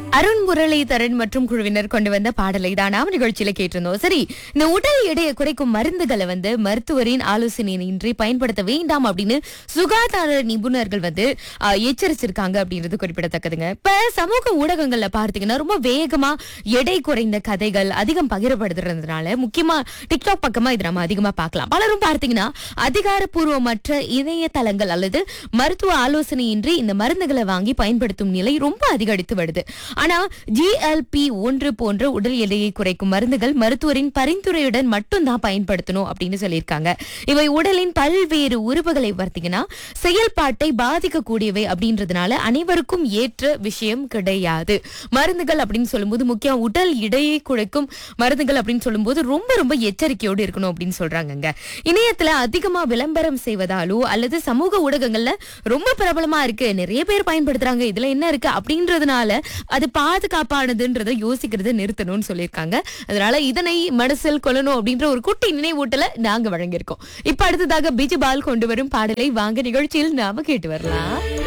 அருண் முரளிதரன் மற்றும் குழுவினர் கொண்டு வந்த பாடலை தான் நாம் நிகழ்ச்சியில கேட்டிருந்தோம் சரி இந்த உடல் எடையை குறைக்கும் மருந்துகளை வந்து மருத்துவரின் ஆலோசனையின்றி பயன்படுத்த வேண்டாம் அப்படின்னு சுகாதார நிபுணர்கள் வந்து ஆஹ், எச்சரிச்சிருக்காங்க அப்படின்றது குறிப்பிடத்தக்கதுங்க இப்ப சமூக ஊடகங்கள்ல பார்த்தீங்கன்னா ரொம்ப வேகமா எடை குறைந்த கதைகள் அதிகம் பகிரப்படுறதுனால முக்கியமா டிக்டாக் பக்கமா இது நம்ம அதிகமா பார்க்கலாம் பலரும் பார்த்தீங்கன்னா அதிகாரப்பூர்வமற்ற இணையதளங்கள் அல்லது மருத்துவ ஆலோசனையின்றி இந்த மருந்துகளை வாங்கி பயன்படுத்தும் நிலை ரொம்ப அதிகரித்து வருது ஆனா ஜிஎல்பி ஒன்று போன்ற உடல் எடையை குறைக்கும் மருந்துகள் மருத்துவரின் பரிந்துரையுடன் மட்டும்தான் பயன்படுத்தணும் அப்படின்னு சொல்லியிருக்காங்க இவை உடலின் பல்வேறு உறுப்புகளை பார்த்தீங்கன்னா செயல்பாட்டை பாதிக்கக்கூடியவை அப்படின்றதுனால அனைவருக்கும் ஏற்ற விஷயம் கிடையாது மருந்துகள் அப்படின்னு சொல்லும்போது முக்கியம் உடல் எடையை குறைக்கும் மருந்துகள் அப்படின்னு சொல்லும்போது ரொம்ப ரொம்ப எச்சரிக்கையோடு இருக்கணும் அப்படின்னு சொல்றாங்கங்க இணையத்துல அதிகமா விளம்பரம் செய்வதாலோ அல்லது சமூக ஊடகங்கள்ல ரொம்ப பிரபலமா இருக்கு நிறைய பேர் பயன்படுத்துறாங்க இதுல என்ன இருக்கு அப்படின்றதுனால அது பாதுகாப்பானதுன்றதை யோசிக்கிறதை நிறுத்தணும்னு சொல்லியிருக்காங்க அதனால இதனை மனசில் கொள்ளணும் அப்படின்ற ஒரு குட்டி நினைவூட்டலை நாங்க வழங்கியிருக்கோம் இப்ப அடுத்ததாக பிஜு பால் கொண்டு வரும் பாடலை வாங்க நிகழ்ச்சியில் நாம கேட்டு வரலாம்